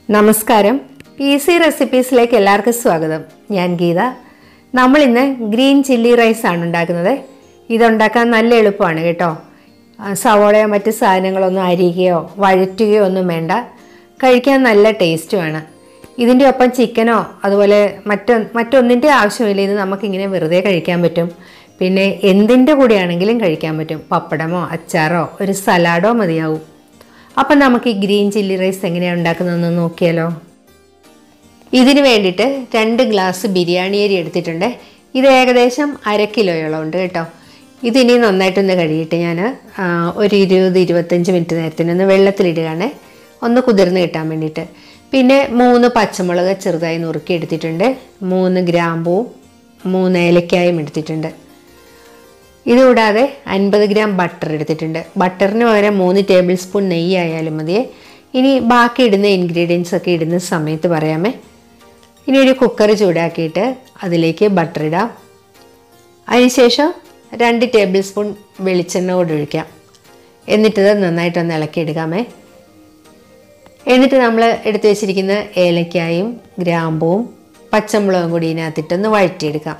നമസ്കാരം ഈസി റെസിപ്പീസിലേക്ക് എല്ലാവർക്കും സ്വാഗതം ഞാൻ ഗീത നമ്മൾ ഇന്ന് ഗ്രീൻ ചില്ലി റൈസ് ആണ് ഉണ്ടാക്കുന്നത് ഇതുണ്ടാക്കാൻ നല്ല എളുപ്പമാണ് കേട്ടോ ആ, സവോളയോ മറ്റ് സാധനങ്ങളൊന്നും അരിയുകയോ വഴറ്റുകയോ ഒന്നും വേണ്ട കഴിക്കാൻ നല്ല ടേസ്റ്റുമാണ് ഇതിൻ്റെ ഒപ്പം ചിക്കനോ അതുപോലെ മറ്റൊ മറ്റൊന്നിൻ്റെ ആവശ്യമില്ല ഇത് നമുക്കിങ്ങനെ വെറുതെ കഴിക്കാൻ പറ്റും പിന്നെ എന്തിൻ്റെ കൂടെയാണെങ്കിലും കഴിക്കാൻ പറ്റും പപ്പടമോ അച്ചാറോ ഒരു സലാഡോ മതിയാവും അപ്പം നമുക്ക് ഈ ഗ്രീൻ ചില്ലി റൈസ് എങ്ങനെയാണ് ഉണ്ടാക്കുന്നതെന്ന് നോക്കിയാലോ ഇതിന് വേണ്ടിയിട്ട് രണ്ട് ഗ്ലാസ് ബിരിയാണി അരി എടുത്തിട്ടുണ്ട് ഇത് ഏകദേശം അര കിലോയോളം ഉണ്ട് കേട്ടോ ഇതിനി നന്നായിട്ടൊന്ന് കഴുകിയിട്ട് ഞാൻ ഒരു ഇരുപത് ഇരുപത്തഞ്ച് മിനിറ്റ് നേരത്തിനൊന്ന് വെള്ളത്തിലിടുകയാണ് ഒന്ന് കുതിർന്ന് കിട്ടാൻ വേണ്ടിയിട്ട് പിന്നെ മൂന്ന് പച്ചമുളക് ചെറുതായി നുറുക്കി എടുത്തിട്ടുണ്ട് മൂന്ന് ഗ്രാമ്പൂവും മൂന്ന് ഏലക്കായും എടുത്തിട്ടുണ്ട് ഇതുകൂടാതെ അൻപത് ഗ്രാം ബട്ടർ എടുത്തിട്ടുണ്ട് ബട്ടറിന് പകരം മൂന്ന് ടേബിൾ സ്പൂൺ നെയ്യ് ആയാലും മതിയേ ഇനി ബാക്കി ഇടുന്ന ഇൻഗ്രീഡിയൻസ് ഒക്കെ ഇടുന്ന സമയത്ത് പറയാമേ ഇനി ഒരു കുക്കർ ചൂടാക്കിയിട്ട് അതിലേക്ക് ബട്ടർ ഇടാം അതിനുശേഷം രണ്ട് ടേബിൾ സ്പൂൺ വെളിച്ചെണ്ണ കൂടെ ഒഴിക്കാം എന്നിട്ടത് നന്നായിട്ടൊന്ന് ഇളക്കി എടുക്കാമേ എന്നിട്ട് നമ്മൾ എടുത്തു വെച്ചിരിക്കുന്ന ഏലക്കായും ഗ്രാമ്പൂവും പച്ചമുളകും കൂടി ഇതിനകത്തിട്ടൊന്ന് വഴറ്റിയെടുക്കാം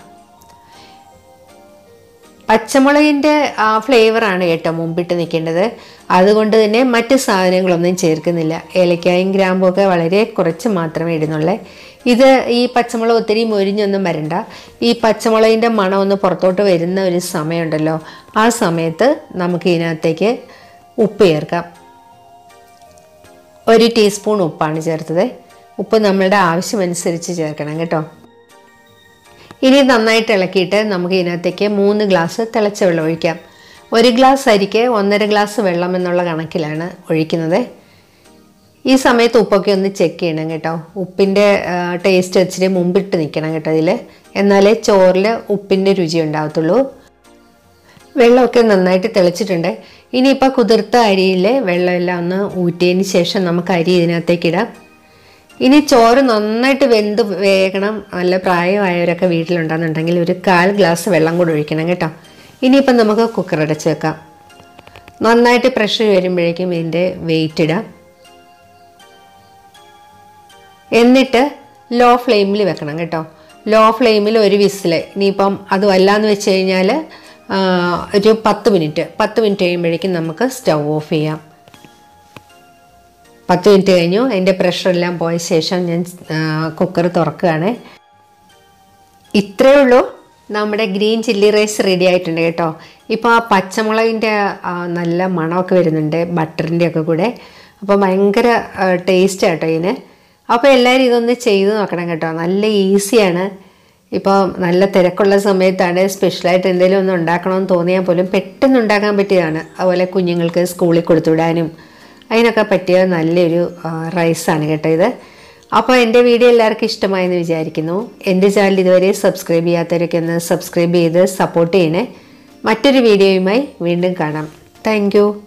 പച്ചമുളകിൻ്റെ ആ ഫ്ലേവറാണ് കേട്ടോ മുമ്പിട്ട് നിൽക്കേണ്ടത് അതുകൊണ്ട് തന്നെ മറ്റ് സാധനങ്ങളൊന്നും ചേർക്കുന്നില്ല ഏലക്കായും ഗ്രാമ്പും ഒക്കെ വളരെ കുറച്ച് മാത്രമേ ഇടുന്നുള്ളേ ഇത് ഈ പച്ചമുളക് ഒത്തിരി മൊരിഞ്ഞൊന്നും വരണ്ട ഈ പച്ചമുളകിൻ്റെ മണം ഒന്ന് പുറത്തോട്ട് വരുന്ന ഒരു സമയമുണ്ടല്ലോ ആ സമയത്ത് നമുക്ക് ഇതിനകത്തേക്ക് ഉപ്പ് ചേർക്കാം ഒരു ടീസ്പൂൺ ഉപ്പാണ് ചേർത്തത് ഉപ്പ് നമ്മളുടെ ആവശ്യമനുസരിച്ച് ചേർക്കണം കേട്ടോ ഇനി നന്നായിട്ട് ഇളക്കിയിട്ട് നമുക്ക് ഇതിനകത്തേക്ക് മൂന്ന് ഗ്ലാസ് തിളച്ച വെള്ളം ഒഴിക്കാം ഒരു ഗ്ലാസ് അരിക്ക് ഒന്നര ഗ്ലാസ് വെള്ളം എന്നുള്ള കണക്കിലാണ് ഒഴിക്കുന്നത് ഈ സമയത്ത് ഉപ്പൊക്കെ ഒന്ന് ചെക്ക് ചെയ്യണം കേട്ടോ ഉപ്പിൻ്റെ ടേസ്റ്റ് ഇച്ചിരി മുമ്പിട്ട് നിൽക്കണം കേട്ടോ ഇതിൽ എന്നാലേ ചോറിൽ ഉപ്പിൻ്റെ രുചി ഉണ്ടാകത്തുള്ളൂ വെള്ളമൊക്കെ നന്നായിട്ട് തിളച്ചിട്ടുണ്ട് ഇനിയിപ്പോൾ കുതിർത്ത അരിയിലെ വെള്ളമെല്ലാം ഒന്ന് ഊറ്റിയതിന് ശേഷം നമുക്ക് അരി ഇതിനകത്തേക്ക് ഇടാം ഇനി ചോറ് നന്നായിട്ട് വെന്ത് വേകണം നല്ല പ്രായമായവരൊക്കെ വീട്ടിലുണ്ടെന്നുണ്ടെങ്കിൽ ഒരു കാൽ ഗ്ലാസ് വെള്ളം കൂടി ഒഴിക്കണം കേട്ടോ ഇനിയിപ്പം നമുക്ക് കുക്കർ അടച്ച് വെക്കാം നന്നായിട്ട് പ്രഷർ വരുമ്പോഴേക്കും ഇതിൻ്റെ വെയിറ്റ് ഇടാം എന്നിട്ട് ലോ ഫ്ലെയിമിൽ വെക്കണം കേട്ടോ ലോ ഫ്ലെയിമിൽ ഒരു വിസിൽ ഇനിയിപ്പം അതും അല്ലാന്ന് വെച്ച് കഴിഞ്ഞാൽ ഒരു പത്ത് മിനിറ്റ് പത്ത് മിനിറ്റ് കഴിയുമ്പോഴേക്കും നമുക്ക് സ്റ്റൗ ഓഫ് ചെയ്യാം പത്ത് മിനിറ്റ് കഴിഞ്ഞു അതിൻ്റെ പ്രഷറെല്ലാം പോയ ശേഷം ഞാൻ കുക്കർ തുറക്കുകയാണ് ഇത്രയേ ഉള്ളൂ നമ്മുടെ ഗ്രീൻ ചില്ലി റൈസ് റെഡി ആയിട്ടുണ്ട് കേട്ടോ ഇപ്പോൾ ആ പച്ചമുളകിൻ്റെ ആ നല്ല മണമൊക്കെ വരുന്നുണ്ട് ബട്ടറിൻ്റെ ഒക്കെ കൂടെ അപ്പോൾ ഭയങ്കര ടേസ്റ്റ് കേട്ടോ ഇതിന് അപ്പോൾ എല്ലാവരും ഇതൊന്ന് ചെയ്ത് നോക്കണം കേട്ടോ നല്ല ഈസിയാണ് ഇപ്പോൾ നല്ല തിരക്കുള്ള സമയത്താണ് സ്പെഷ്യലായിട്ട് എന്തെങ്കിലും ഒന്ന് ഉണ്ടാക്കണമെന്ന് തോന്നിയാൽ പോലും പെട്ടെന്ന് ഉണ്ടാക്കാൻ പറ്റിയതാണ് അതുപോലെ കുഞ്ഞുങ്ങൾക്ക് സ്കൂളിൽ കൊടുത്തുവിടാനും അതിനൊക്കെ പറ്റിയ നല്ലൊരു റൈസാണ് കേട്ടോ ഇത് അപ്പോൾ എൻ്റെ വീഡിയോ എല്ലാവർക്കും ഇഷ്ടമായെന്ന് വിചാരിക്കുന്നു എൻ്റെ ചാനൽ ഇതുവരെ സബ്സ്ക്രൈബ് ചെയ്യാത്തവരൊക്കെ ഒന്ന് സബ്സ്ക്രൈബ് ചെയ്ത് സപ്പോർട്ട് ചെയ്യണേ മറ്റൊരു വീഡിയോയുമായി വീണ്ടും കാണാം താങ്ക്